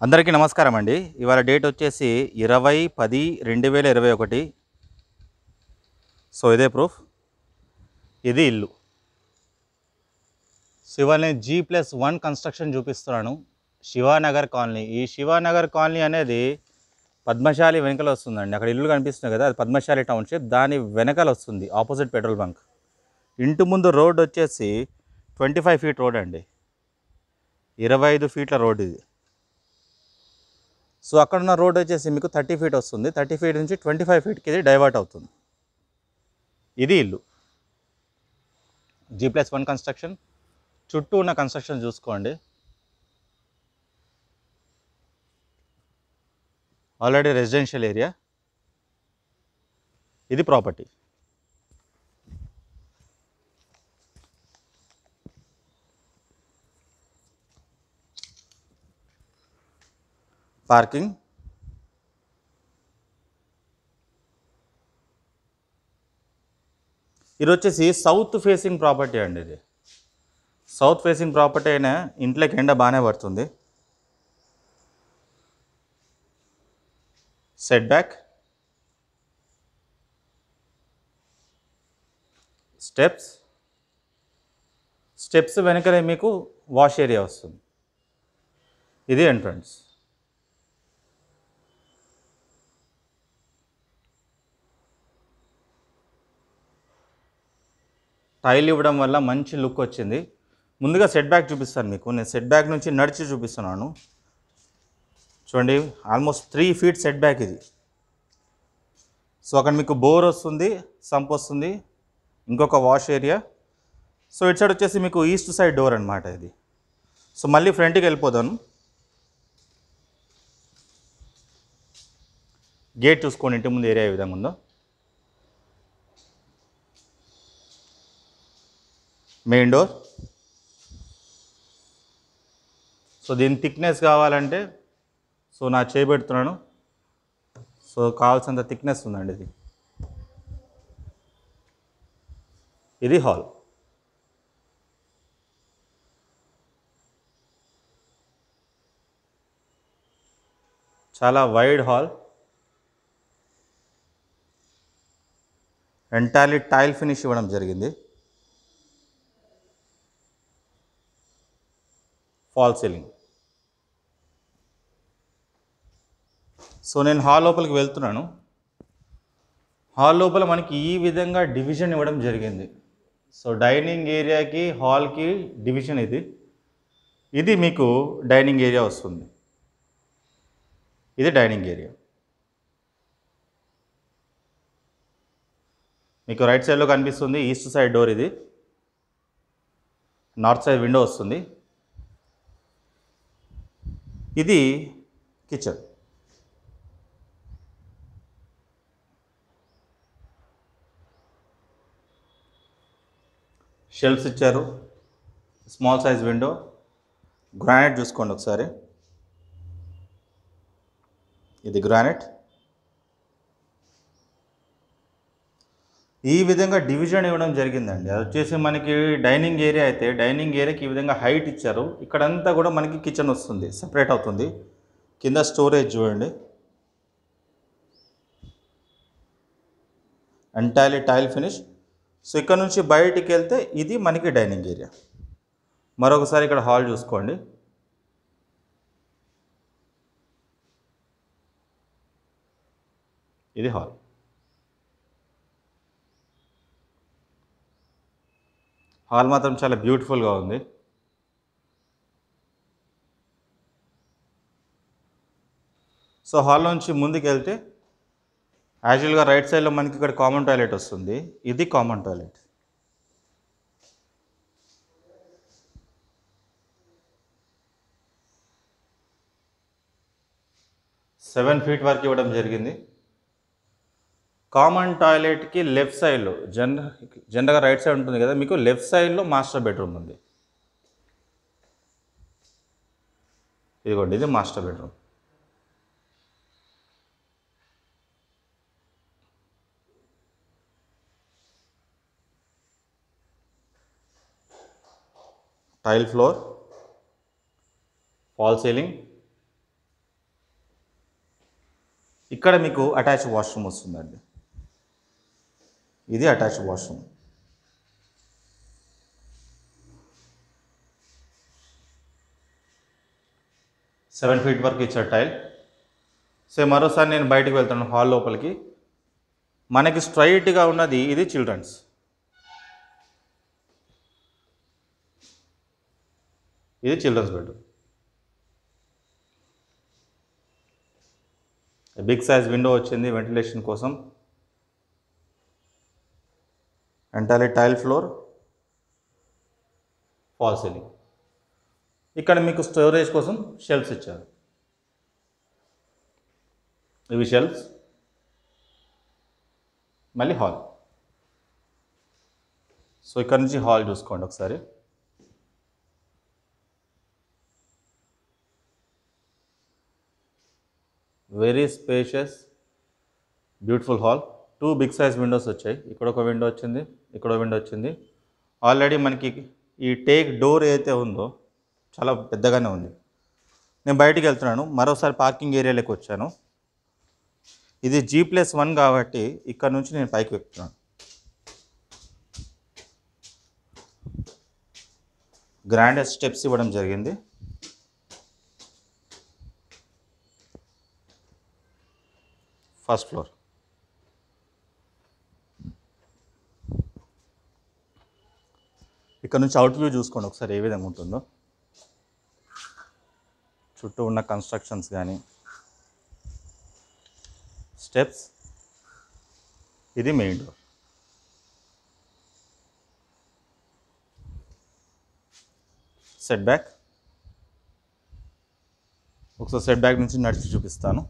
అందరికీ నమస్కారం అండి ఇవాళ డేట్ వచ్చేసి ఇరవై పది రెండు వేల ఇరవై ఒకటి సో ఇదే ప్రూఫ్ ఇది ఇల్లు సో ఇవాళ నేను జీ ప్లస్ వన్ కన్స్ట్రక్షన్ చూపిస్తున్నాను శివానగర్ కాలనీ ఈ శివానగర్ కాలనీ అనేది పద్మశాలి వెనకాల వస్తుందండి అక్కడ ఇల్లు కనిపిస్తుంది కదా అది పద్మశాలి టౌన్షిప్ దాని వెనకాల వస్తుంది ఆపోజిట్ పెట్రోల్ బంక్ ఇంటి ముందు రోడ్ వచ్చేసి ట్వంటీ ఫైవ్ ఫీట్ రోడ్ అండి ఇరవై ఐదు ఫీట్ల రోడ్ ఇది సో అక్కడ ఉన్న రోడ్ వచ్చేసి మీకు థర్టీ ఫీట్ వస్తుంది థర్టీ ఫీట్ నుంచి ట్వంటీ ఫైవ్ ఫీట్కి ఇది డైవర్ట్ అవుతుంది ఇది ఇల్లు జీ ప్లస్ వన్ కన్స్ట్రక్షన్ చుట్టూ ఉన్న కన్స్ట్రక్షన్ చూసుకోండి ఆల్రెడీ రెసిడెన్షియల్ ఏరియా ఇది ప్రాపర్టీ పార్కింగ్ ఇది వచ్చేసి సౌత్ ఫేసింగ్ ప్రాపర్టీ అండి ఇది సౌత్ ఫేసింగ్ ప్రాపర్టీ అయినా ఇంట్లోకి ఎండ బాగానే పడుతుంది సెట్ బ్యాక్ స్టెప్స్ స్టెప్స్ వెనకనే మీకు వాష్ ఏరియా వస్తుంది ఇది ఎంట్రన్స్ టైల్ ఇవ్వడం వల్ల మంచి లుక్ వచ్చింది ముందుగా సెట్ బ్యాక్ చూపిస్తాను మీకు నేను సెట్ బ్యాక్ నుంచి నడిచి చూపిస్తున్నాను చూడండి almost three feet set back ఇది సో అక్కడ మీకు బోర్ వస్తుంది సంప్ వస్తుంది ఇంకొక వాష్ ఏరియా సో ఇటు సైడ్ వచ్చేసి మీకు ఈస్ట్ సైడ్ డోర్ అనమాట ఇది సో మళ్ళీ ఫ్రంట్కి వెళ్ళిపోతాను గేట్ చూసుకోండి ఇంటి ముందు ఏరియా ఏ విధంగా ఉందో మెయిన్ డోర్ సో దీని థిక్నెస్ కావాలంటే సో నా చేయబెడుతున్నాను సో కావాల్సినంత థిక్నెస్ ఉందండి ఇది ఇది హాల్ చాలా wide hall entirely tile finish ఇవ్వడం జరిగింది ఫాల్ సీలింగ్ సో నేను హాల్ లోపలికి వెళ్తున్నాను హాల్ లోపల మనకి ఈ విధంగా డివిజన్ ఇవ్వడం జరిగింది సో డైనింగ్ ఏరియాకి హాల్కి డివిజన్ ఇది ఇది మీకు డైనింగ్ ఏరియా వస్తుంది ఇది డైనింగ్ ఏరియా మీకు రైట్ సైడ్లో కనిపిస్తుంది ఈస్ట్ సైడ్ డోర్ ఇది నార్త్ సైడ్ విండో వస్తుంది ఇది కిచెన్ షెల్ఫ్స్ ఇచ్చారు స్మాల్ సైజ్ విండో గ్రానైట్ చూసుకోండి ఒకసారి ఇది గ్రానైట్ ఈ విధంగా డివిజన్ ఇవ్వడం జరిగిందండి అది వచ్చేసి మనకి డైనింగ్ ఏరియా అయితే డైనింగ్ ఏరియాకి ఈ విధంగా హైట్ ఇచ్చారు ఇక్కడంతా కూడా మనకి కిచెన్ వస్తుంది సపరేట్ అవుతుంది కింద స్టోరేజ్ చూడండి ఎంటైర్లీ టైల్ ఫినిష్ సో ఇక్కడ నుంచి బయటికి వెళ్తే ఇది మనకి డైనింగ్ ఏరియా మరొకసారి ఇక్కడ హాల్ చూసుకోండి ఇది హాల్ హాల్ మాత్రం చాలా బ్యూటిఫుల్గా ఉంది సో హాల్ నుంచి ముందుకు వెళ్తే యాక్చువల్గా రైట్ సైడ్లో మనకి ఇక్కడ కామన్ టాయిలెట్ వస్తుంది ఇది కామన్ టాయిలెట్ సెవెన్ ఫీట్ వరకు ఇవ్వడం జరిగింది కామన్ టాయిలెట్కి లెఫ్ట్ సైడ్లో జనరల్ జనరల్గా రైట్ సైడ్ ఉంటుంది కదా మీకు లెఫ్ట్ సైడ్లో మాస్టర్ బెడ్రూమ్ ఉంది ఇదిగోండి ఇది master bedroom tile floor fall ceiling ఇక్కడ మీకు అటాచ్ వాష్రూమ్ వస్తుందండి ఇది అటాచ్ వాష్రూమ్ సెవెన్ ఫీట్ వరకు ఇచ్చారు టైల్ సో మరోసారి నేను బయటకు వెళ్తాను హాల్ లోపలికి మనకి స్ట్రైట్గా ఉన్నది ఇది చిల్డ్రన్స్ ఇది children's bed big size window వచ్చింది వెంటిలేషన్ కోసం entirely tile floor fall ceiling ఇక్కడ మీకు స్టోరేజ్ కోసం షెల్ఫ్స్ ఇచ్చారు ఇవి షెల్ఫ్స్ మళ్ళీ హాల్ సో ఇక్కడ నుంచి హాల్ చూసుకోండి ఒకసారి very spacious beautiful hall two big size windows వచ్చాయి ఇక్కడ ఒక విండో వచ్చింది ఇక్కడ ఒక విండో వచ్చింది ఆల్రెడీ మనకి ఈ టేక్ డోర్ ఏదైతే ఉందో చాలా పెద్దగానే ఉంది నేను బయటికి వెళ్తున్నాను మరోసారి పార్కింగ్ ఏరియాలోకి వచ్చాను ఇది జీ ప్లస్ వన్ కాబట్టి ఇక్కడ నుంచి నేను పైకి ఎక్కుతున్నాను గ్రాండ్ స్టెప్స్ ఇవ్వడం జరిగింది ఫస్ట్ ఫ్లోర్ ఇక్కడ నుంచి అవుట్ వ్యూ చూసుకోండి ఒకసారి ఏ విధంగా ఉంటుందో చుట్టూ ఉన్న కన్స్ట్రక్షన్స్ కానీ స్టెప్స్ ఇది మెయిన్ డోర్ సెట్ బ్యాక్ ఒకసారి సెట్ బ్యాక్ నుంచి నడిచి చూపిస్తాను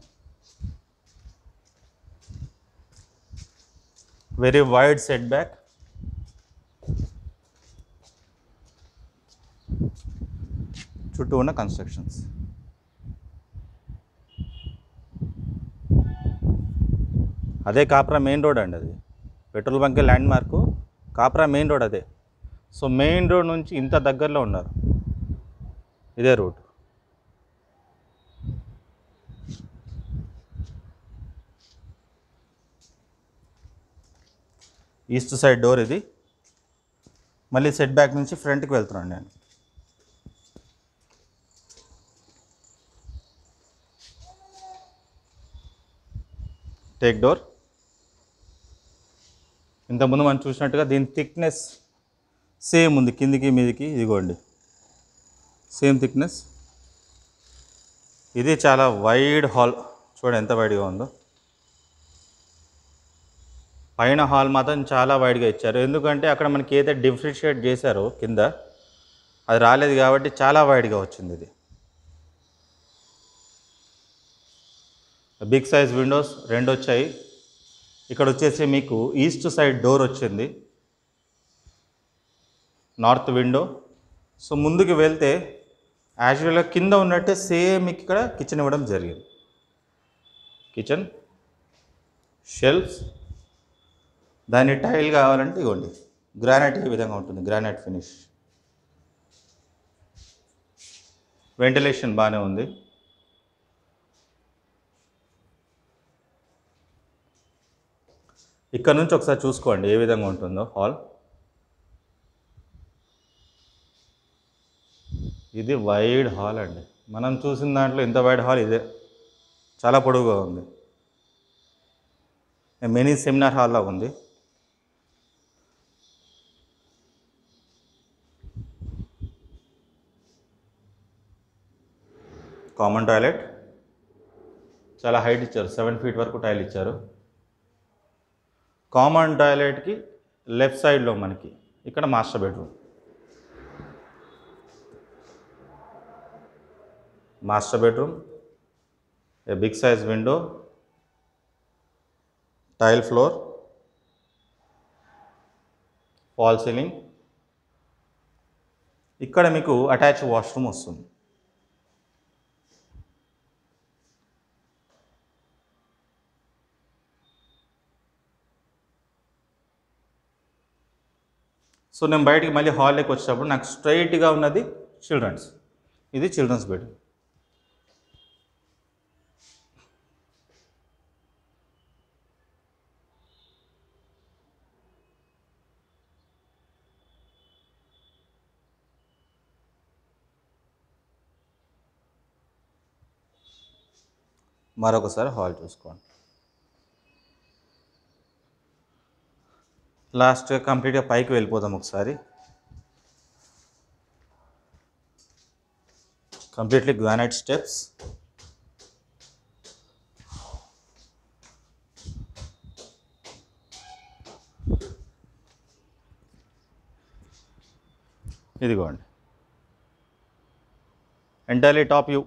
వెరీ వైడ్ సెట్ బ్యాక్ చుట్టూ ఉన్న కన్స్ట్రక్షన్స్ అదే కాప్రా మెయిన్ రోడ్ అండి అది petrol bunk landmark Kapra main road అదే సో మెయిన్ రోడ్ నుంచి ఇంత దగ్గరలో ఉన్నారు ఇదే రూట్ ఈస్ట్ సైడ్ డోర్ ఇది మళ్ళీ సెట్ బ్యాక్ నుంచి ఫ్రంట్కి వెళ్తున్నాను నేను టేక్ డోర్ ఇంతకుముందు మనం చూసినట్టుగా దీని థిక్నెస్ సేమ్ ఉంది కిందికి మీదికి ఇదిగోండి సేమ్ థిక్నెస్ ఇది చాలా వైడ్ హాల్ చూడండి ఎంత వైడ్గా ఉందో పైన హాల్ మాత్రం చాలా వైడ్గా ఇచ్చారు ఎందుకంటే అక్కడ మనకి ఏదైతే డిఫరెన్షియేట్ చేశారో కింద అది రాలేదు కాబట్టి చాలా వైడ్గా వచ్చింది ఇది బిగ్ సైజ్ విండోస్ రెండు వచ్చాయి ఇక్కడ వచ్చేసి మీకు ఈస్ట్ సైడ్ డోర్ వచ్చింది నార్త్ విండో సో ముందుకు వెళ్తే యాక్చువల్గా కింద ఉన్నట్టే సేమ్ ఇక్కడ కిచెన్ ఇవ్వడం జరిగింది కిచెన్ షెల్ఫ్స్ దాని టైల్ కావాలంటే ఇవ్వండి గ్రానైట్ ఈ విధంగా ఉంటుంది గ్రానైట్ ఫినిష్ వెంటిలేషన్ బాగానే ఉంది ఇక్కడ నుంచి ఒకసారి చూసుకోండి ఏ విధంగా ఉంటుందో హాల్ ఇది వైడ్ హాల్ అండి మనం చూసిన దాంట్లో ఇంత వైడ్ హాల్ ఇదే చాలా పొడవుగా ఉంది మినీ సెమినార్ హాల్లా ఉంది కామన్ టాయిలెట్ చాలా హైట్ ఇచ్చారు సెవెన్ ఫీట్ వరకు టైల్ ఇచ్చారు కామన్ టాయిలెట్కి లెఫ్ట్ సైడ్లో మనకి ఇక్కడ master bedroom master bedroom a big size window tile floor fall ceiling ఇక్కడ మీకు అటాచ్ వాష్రూమ్ వస్తుంది సో నేను బయటికి మళ్ళీ హాల్లోకి వచ్చేటప్పుడు నాకు స్ట్రైట్గా ఉన్నది చిల్డ్రన్స్ ఇది చిల్డ్రన్స్ బెడ్ మరొకసారి హాల్ చూసుకోండి లాస్ట్గా కంప్లీట్గా పైకి వెళ్ళిపోదాం ఒకసారి కంప్లీట్లీ గ్రానైట్ స్టెప్స్ ఇదిగోండి ఎంటైర్లీ టాప్ వ్యూ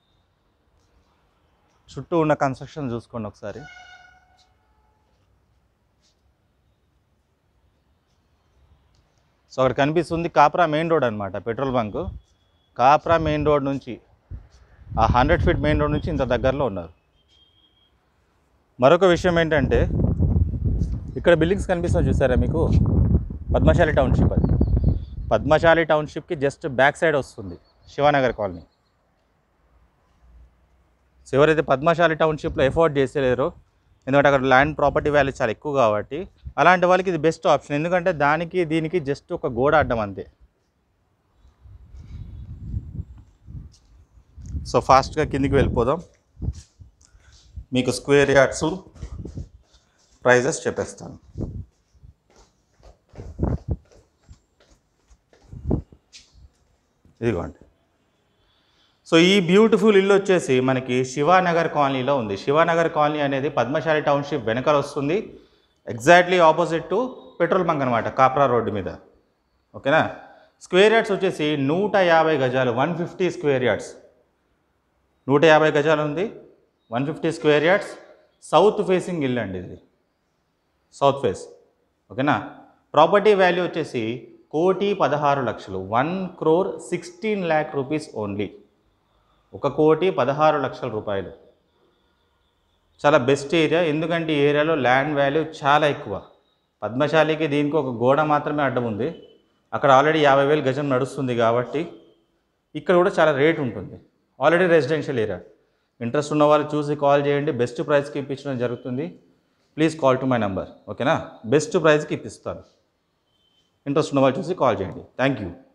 చుట్టూ ఉన్న కన్స్ట్రక్షన్ చూసుకోండి ఒకసారి సో అక్కడ కనిపిస్తుంది కాప్రా మెయిన్ రోడ్ అనమాట petrol bunk Kapra main road నుంచి ఆ హండ్రెడ్ ఫీట్ మెయిన్ రోడ్ నుంచి ఇంత దగ్గరలో ఉన్నారు మరొక విషయం ఏంటంటే ఇక్కడ బిల్డింగ్స్ కనిపిస్తుంది చూసారా మీకు పద్మశాలి టౌన్షిప్ అది పద్మశాలి టౌన్షిప్కి జస్ట్ బ్యాక్ సైడ్ వస్తుంది శివానగర్ కాలనీ సో ఎవరైతే పద్మశాలి టౌన్షిప్లో ఎఫోర్డ్ చేసేలేరో ఎందుకంటే అక్కడ ల్యాండ్ ప్రాపర్టీ వాల్యూ చాలా ఎక్కువ కాబట్టి అలాంటి వాళ్ళకి ఇది బెస్ట్ ఆప్షన్ ఎందుకంటే దానికి దీనికి జస్ట్ ఒక గోడ అడ్డం అంతే సో ఫాస్ట్గా కిందికి వెళ్ళిపోదాం మీకు స్క్వేర్ యార్డ్స్ ప్రైజెస్ చెప్పేస్తాను ఇదిగోండి సో ఈ బ్యూటిఫుల్ ఇల్లు వచ్చేసి మనకి శివానగర్ కాలనీలో ఉంది శివానగర్ కాలనీ అనేది పద్మశాలి టౌన్షిప్ వెనకాల వస్తుంది exactly opposite to petrol bunk అనమాట కాప్రా రోడ్డు మీద ఓకేనా స్క్వేర్ యార్డ్స్ వచ్చేసి నూట యాభై గజాలు వన్ ఫిఫ్టీ స్క్వేర్ యార్డ్స్ నూట యాభై గజాలు ఉంది one fifty square yards south facing ఇల్లు అండి ఇది సౌత్ ఫేస్ ఓకేనా ప్రాపర్టీ వాల్యూ వచ్చేసి కోటి పదహారు లక్షలు one crore sixteen lakh rupees only ఒక కోటి పదహారు లక్షల రూపాయలు చాలా బెస్ట్ ఏరియా ఎందుకంటే ఈ ఏరియాలో ల్యాండ్ వాల్యూ చాలా ఎక్కువ పద్మశాలికి దీనికి ఒక గోడ మాత్రమే అడ్డం ఉంది అక్కడ ఆల్రెడీ యాభై వేలు గజం నడుస్తుంది కాబట్టి ఇక్కడ కూడా చాలా రేట్ ఉంటుంది ఆల్రెడీ రెసిడెన్షియల్ ఏరియా ఇంట్రెస్ట్ ఉన్న వాళ్ళు చూసి కాల్ చేయండి బెస్ట్ ప్రైస్కి ఇప్పించడం జరుగుతుంది please call to my number ఓకేనా బెస్ట్ ప్రైస్కి ఇప్పిస్తాను ఇంట్రెస్ట్ ఉన్న వాళ్ళు చూసి కాల్ చేయండి థ్యాంక్ యూ